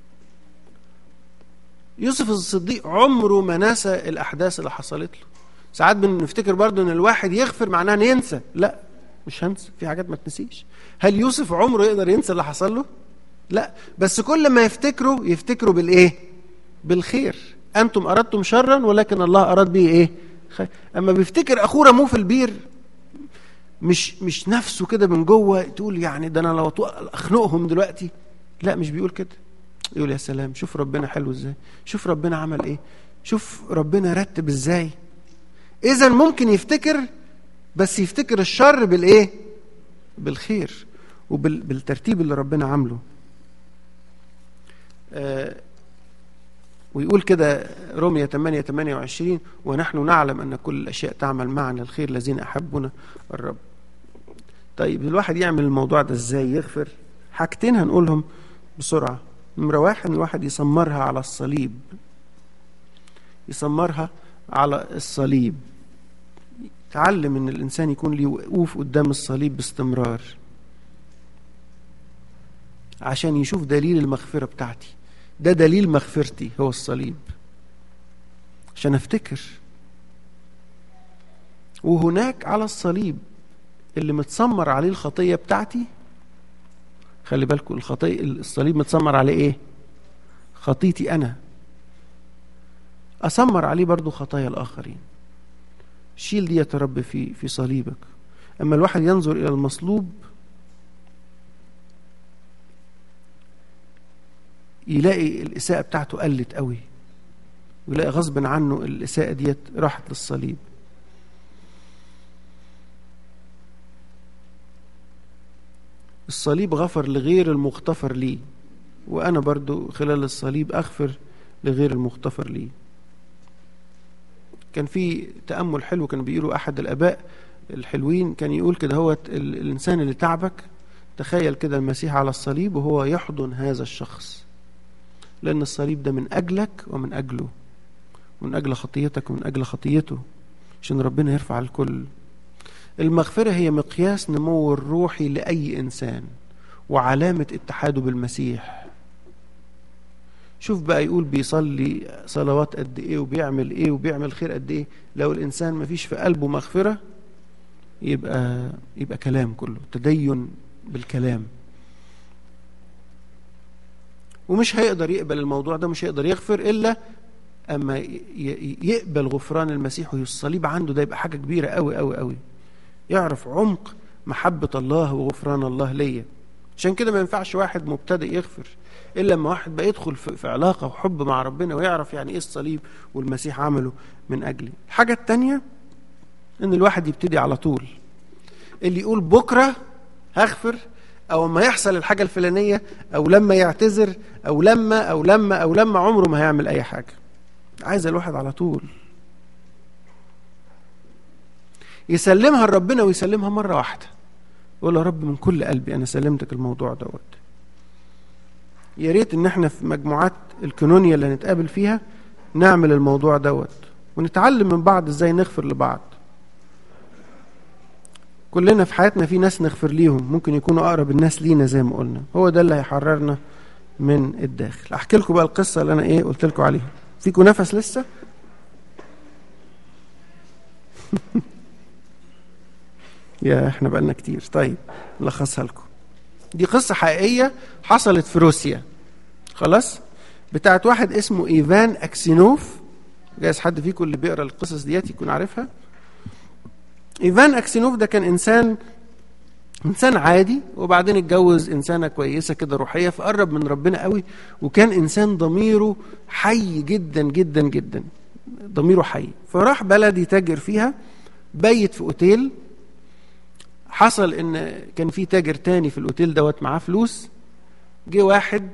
A: يوسف الصديق عمره ما نسى الاحداث اللي حصلت له ساعات بنفتكر برضه ان الواحد يغفر معناه ينسى لا مش هنسى في حاجات ما تنسيش هل يوسف عمره يقدر ينسى اللي حصل له لا بس كل ما يفتكره يفتكره بالايه بالخير انتم اردتم شرا ولكن الله اراد به ايه خير. اما بيفتكر اخوه رموه في البير مش مش نفسه كده من جوه تقول يعني ده انا لو اخنقهم دلوقتي لا مش بيقول كده يقول يا سلام شوف ربنا حلو ازاي شوف ربنا عمل ايه شوف ربنا رتب ازاي اذا ممكن يفتكر بس يفتكر الشر بالايه بالخير وبالترتيب اللي ربنا عامله آه ويقول كده رومية 8 28 ونحن نعلم أن كل الأشياء تعمل معنا الخير الذين أحبنا الرب طيب الواحد يعمل الموضوع ده ازاي يغفر حاجتين هنقولهم بسرعة نمرة واحد الواحد يسمرها على الصليب يسمرها على الصليب تعلم ان الانسان يكون ليه وقوف قدام الصليب باستمرار عشان يشوف دليل المغفرة بتاعتي ده دليل مغفرتي هو الصليب عشان افتكر وهناك على الصليب اللي متسمر عليه الخطية بتاعتي خلي بالكم الخطية الصليب متسمر عليه ايه خطيتي انا اسمر عليه برضو خطايا الاخرين شيل دي يا رب في في صليبك اما الواحد ينظر الى المصلوب يلاقي الإساءة بتاعته قلت قوي ويلاقي غصب عنه الإساءة ديت راحت للصليب الصليب غفر لغير المغتفر لي وأنا برضو خلال الصليب أغفر لغير المغتفر لي كان في تأمل حلو كان بيقولوا أحد الآباء الحلوين كان يقول كده هو الإنسان اللي تعبك تخيل كده المسيح على الصليب وهو يحضن هذا الشخص لأن الصليب ده من أجلك ومن أجله ومن أجل خطيتك ومن أجل خطيته عشان ربنا يرفع الكل المغفرة هي مقياس نمو الروحي لأي إنسان وعلامة اتحاده بالمسيح شوف بقى يقول بيصلي صلوات قد ايه وبيعمل ايه وبيعمل خير قد ايه لو الانسان ما فيش في قلبه مغفرة يبقى يبقى كلام كله تدين بالكلام ومش هيقدر يقبل الموضوع ده مش هيقدر يغفر الا اما يقبل غفران المسيح والصليب عنده ده يبقى حاجه كبيره قوي قوي قوي يعرف عمق محبه الله وغفران الله ليا عشان كده ما ينفعش واحد مبتدئ يغفر الا لما واحد بقى يدخل في علاقه وحب مع ربنا ويعرف يعني ايه الصليب والمسيح عمله من اجلي الحاجه الثانيه ان الواحد يبتدي على طول اللي يقول بكره هغفر او ما يحصل الحاجه الفلانيه او لما يعتذر او لما او لما او لما عمره ما هيعمل اي حاجه عايز الواحد على طول يسلمها لربنا ويسلمها مره واحده يقول يا رب من كل قلبي انا سلمتك الموضوع دوت يا ريت ان احنا في مجموعات الكنونيا اللي هنتقابل فيها نعمل الموضوع دوت ونتعلم من بعض ازاي نغفر لبعض كلنا في حياتنا في ناس نغفر ليهم ممكن يكونوا اقرب الناس لينا زي ما قلنا هو ده اللي هيحررنا من الداخل احكي لكم بقى القصه اللي انا ايه قلت لكم عليها فيكم نفس لسه يا احنا بقالنا كتير طيب لخصها لكم دي قصة حقيقية حصلت في روسيا خلاص بتاعت واحد اسمه ايفان اكسينوف جايز حد فيكم اللي بيقرا القصص ديت يكون عارفها ايفان اكسينوف ده كان انسان انسان عادي وبعدين اتجوز انسانه كويسه كده روحيه فقرب من ربنا قوي وكان انسان ضميره حي جدا جدا جدا ضميره حي فراح بلد يتاجر فيها بيت في اوتيل حصل ان كان في تاجر تاني في الاوتيل دوت معاه فلوس جه واحد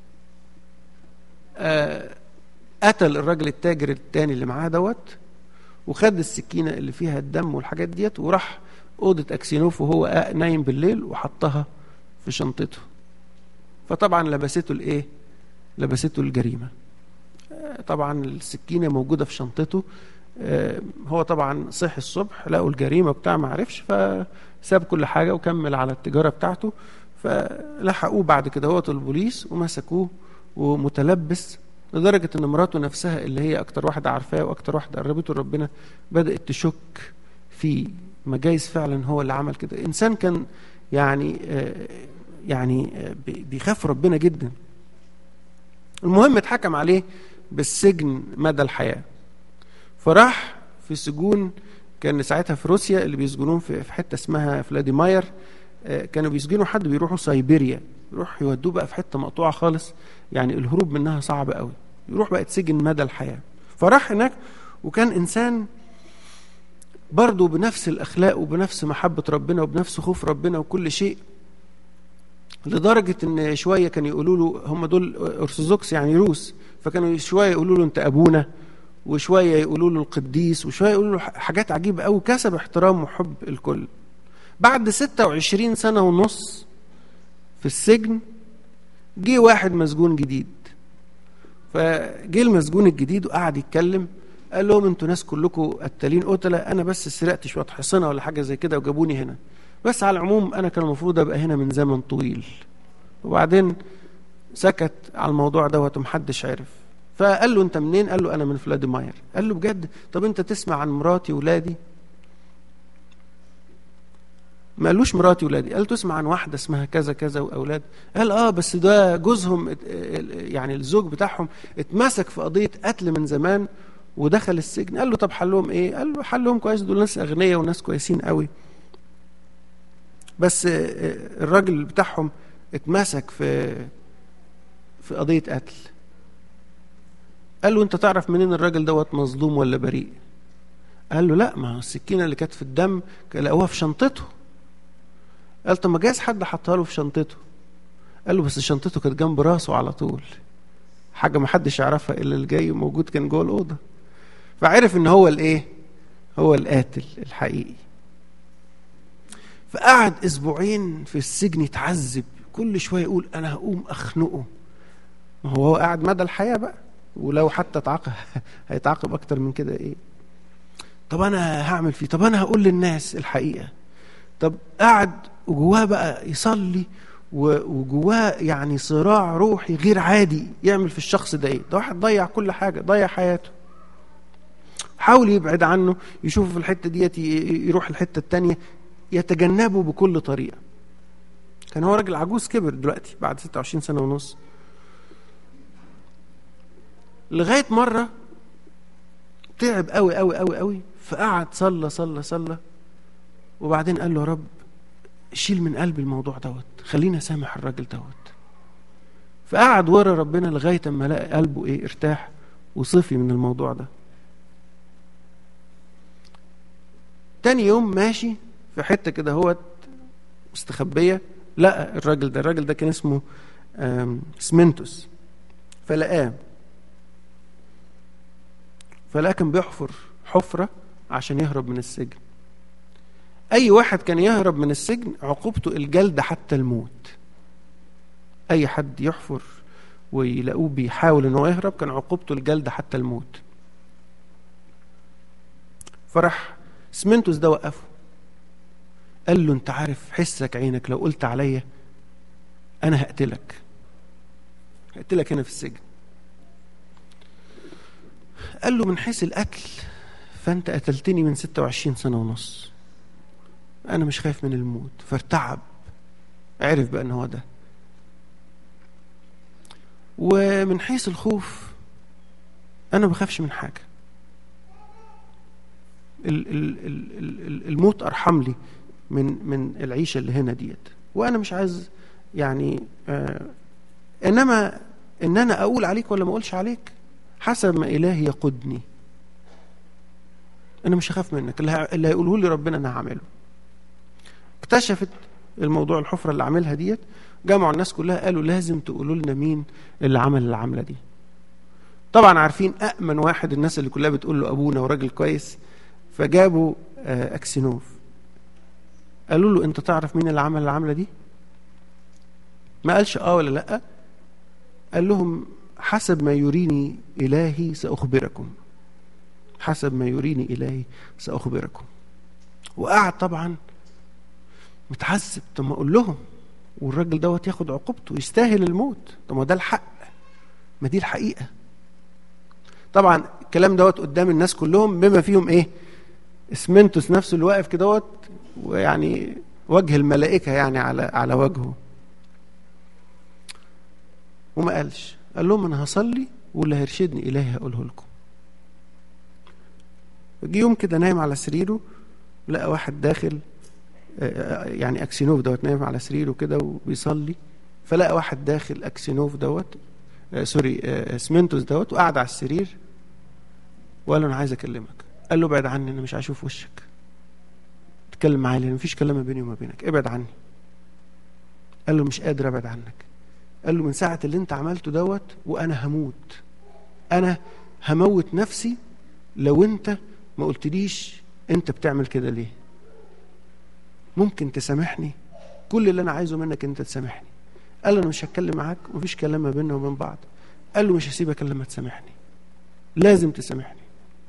A: آه قتل الراجل التاجر التاني اللي معاه دوت وخد السكينه اللي فيها الدم والحاجات ديت وراح اوضه اكسينوف وهو نايم بالليل وحطها في شنطته فطبعا لبسته الايه لبسته الجريمه طبعا السكينه موجوده في شنطته هو طبعا صحي الصبح لقوا الجريمه بتاع ما عرفش فساب كل حاجه وكمل على التجاره بتاعته فلحقوه بعد كده هو البوليس ومسكوه ومتلبس لدرجة إن مراته نفسها اللي هي أكتر واحدة عارفاه وأكتر واحدة قربته لربنا بدأت تشك فيه ما جايز فعلا هو اللي عمل كده إنسان كان يعني آه يعني آه بيخاف ربنا جدا المهم اتحكم عليه بالسجن مدى الحياة فراح في سجون كان ساعتها في روسيا اللي بيسجنون في حتة اسمها فلاديماير آه كانوا بيسجنوا حد بيروحوا سيبيريا يروح يودوه بقى في حته مقطوعه خالص يعني الهروب منها صعب قوي يروح بقى يتسجن مدى الحياه فراح هناك وكان انسان برضه بنفس الاخلاق وبنفس محبه ربنا وبنفس خوف ربنا وكل شيء لدرجه ان شويه كانوا يقولوا له هم دول ارثوذكس يعني روس فكانوا شويه يقولوا له انت ابونا وشويه يقولوا له القديس وشويه يقولوا له حاجات عجيبه قوي كسب احترام وحب الكل بعد 26 سنه ونص في السجن جه واحد مسجون جديد فجه المسجون الجديد وقعد يتكلم قال لهم انتوا ناس كلكم قتالين قتله انا بس سرقت شويه حصنه ولا حاجه زي كده وجابوني هنا بس على العموم انا كان المفروض ابقى هنا من زمن طويل وبعدين سكت على الموضوع دوت ومحدش عرف فقال له انت منين قال له انا من فلاديماير قال له بجد طب انت تسمع عن مراتي وولادي ما قالوش مراتي ولادي قال تسمع عن واحده اسمها كذا كذا واولاد قال اه بس ده جوزهم يعني الزوج بتاعهم اتمسك في قضيه قتل من زمان ودخل السجن قال له طب حلهم ايه قال له حلهم كويس دول ناس اغنياء وناس كويسين قوي بس الراجل بتاعهم اتمسك في في قضيه قتل قال له انت تعرف منين الراجل دوت مظلوم ولا بريء قال له لا ما السكينه اللي كانت في الدم لقوها في شنطته قال طب ما جايز حد حطها له في شنطته قال له بس شنطته كانت جنب راسه على طول حاجه ما حدش يعرفها الا اللي جاي موجود كان جوه الاوضه فعرف ان هو الايه هو القاتل الحقيقي فقعد اسبوعين في السجن يتعذب كل شويه يقول انا هقوم اخنقه ما هو قاعد مدى الحياه بقى ولو حتى اتعاقب هيتعاقب اكتر من كده ايه طب انا هعمل فيه طب انا هقول للناس الحقيقه طب قعد وجواه بقى يصلي وجواه يعني صراع روحي غير عادي يعمل في الشخص ده ايه ده واحد ضيع كل حاجه ضيع حياته حاول يبعد عنه يشوفه في الحته ديت يروح الحته التانية يتجنبه بكل طريقه كان هو راجل عجوز كبر دلوقتي بعد 26 سنه ونص لغايه مره تعب قوي قوي قوي قوي فقعد صلى صلى صلى وبعدين قال له يا رب شيل من قلبي الموضوع دوت خليني اسامح الراجل دوت فقعد ورا ربنا لغايه اما لقى قلبه ايه ارتاح وصفي من الموضوع ده تاني يوم ماشي في حته كده هوت مستخبيه لقى الراجل ده الراجل ده كان اسمه سمنتوس فلقاه فلقاه كان بيحفر حفره عشان يهرب من السجن اي واحد كان يهرب من السجن عقوبته الجلد حتى الموت اي حد يحفر ويلاقوه بيحاول ان هو يهرب كان عقوبته الجلد حتى الموت فراح سمنتوس ده وقفه قال له انت عارف حسك عينك لو قلت عليا انا هقتلك هقتلك هنا في السجن قال له من حيث القتل فانت قتلتني من 26 سنه ونص انا مش خايف من الموت فارتعب عرف بقى ان هو ده ومن حيث الخوف انا ما بخافش من حاجه الموت ارحم لي من من العيشه اللي هنا ديت وانا مش عايز يعني آه انما ان انا اقول عليك ولا ما اقولش عليك حسب ما الهي يقودني انا مش هخاف منك اللي هيقوله لي ربنا انا هعمله اكتشفت الموضوع الحفره اللي عاملها ديت جمعوا الناس كلها قالوا لازم تقولوا لنا مين اللي عمل العمله دي طبعا عارفين أأمن واحد الناس اللي كلها بتقول له أبونا وراجل كويس فجابوا أكسينوف قالوا له أنت تعرف مين اللي عمل العملة دي ما قالش آه ولا لأ قال لهم حسب ما يريني إلهي سأخبركم حسب ما يريني إلهي سأخبركم وقعد طبعا متعذب طب ما أقول لهم والراجل دوت ياخد عقوبته يستاهل الموت طب ما ده الحق ما دي الحقيقة طبعا الكلام دوت قدام الناس كلهم بما فيهم ايه اسمنتوس نفسه اللي واقف كدهوت ويعني وجه الملائكة يعني على على وجهه وما قالش قال لهم انا هصلي واللي هيرشدني الهي هقوله لكم جه يوم كده نايم على سريره لقى واحد داخل يعني اكسينوف دوت نايم على سريره كده وبيصلي فلقى واحد داخل اكسينوف دوت آه سوري آه سمنتوس دوت وقعد على السرير وقال له انا عايز اكلمك قال له ابعد عني انا مش عايز اشوف وشك تتكلم معايا لان مفيش كلام ما بيني وما بينك ابعد عني قال له مش قادر ابعد عنك قال له من ساعة اللي انت عملته دوت وانا هموت انا هموت نفسي لو انت ما قلتليش انت بتعمل كده ليه ممكن تسامحني كل اللي انا عايزه منك انت تسامحني قال له انا مش هتكلم معاك ومفيش كلام ما بيننا وبين بعض قال له مش هسيبك الا لما تسامحني لازم تسامحني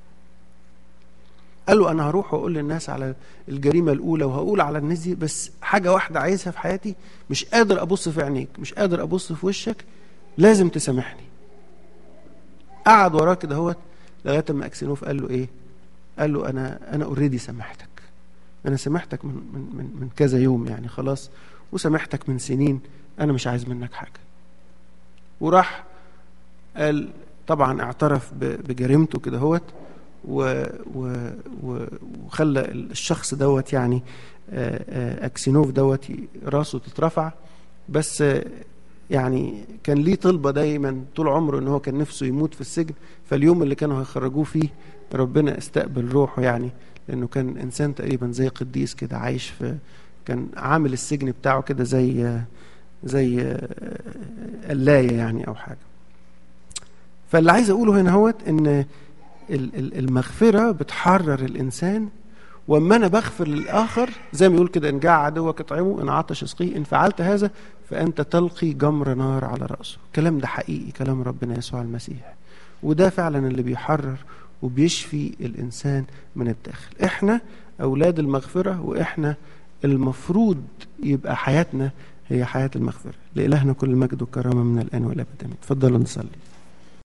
A: قال له انا هروح واقول للناس على الجريمه الاولى وهقول على الناس دي بس حاجه واحده عايزها في حياتي مش قادر ابص في عينيك مش قادر ابص في وشك لازم تسامحني قعد وراه كده هوت لغايه ما اكسينوف قال له ايه قال له انا انا اوريدي سامحتك انا سامحتك من من من من كذا يوم يعني خلاص وسامحتك من سنين انا مش عايز منك حاجه وراح قال طبعا اعترف بجريمته كده هوت و و وخلى الشخص دوت يعني اكسينوف دوت راسه تترفع بس يعني كان ليه طلبه دايما طول عمره ان هو كان نفسه يموت في السجن فاليوم اللي كانوا هيخرجوه فيه ربنا استقبل روحه يعني لانه كان انسان تقريبا زي قديس كده عايش في كان عامل السجن بتاعه كده زي زي قلايه يعني او حاجه فاللي عايز اقوله هنا هوت ان المغفره بتحرر الانسان واما انا بغفر للاخر زي ما يقول كده ان جاع عدوك اطعمه ان عطش اسقيه ان فعلت هذا فانت تلقي جمر نار على راسه الكلام ده حقيقي كلام ربنا يسوع المسيح وده فعلا اللي بيحرر وبيشفي الانسان من الداخل احنا اولاد المغفره واحنا المفروض يبقى حياتنا هي حياة المغفرة لإلهنا كل المجد والكرامة من الآن والأبد آمين تفضلوا نصلي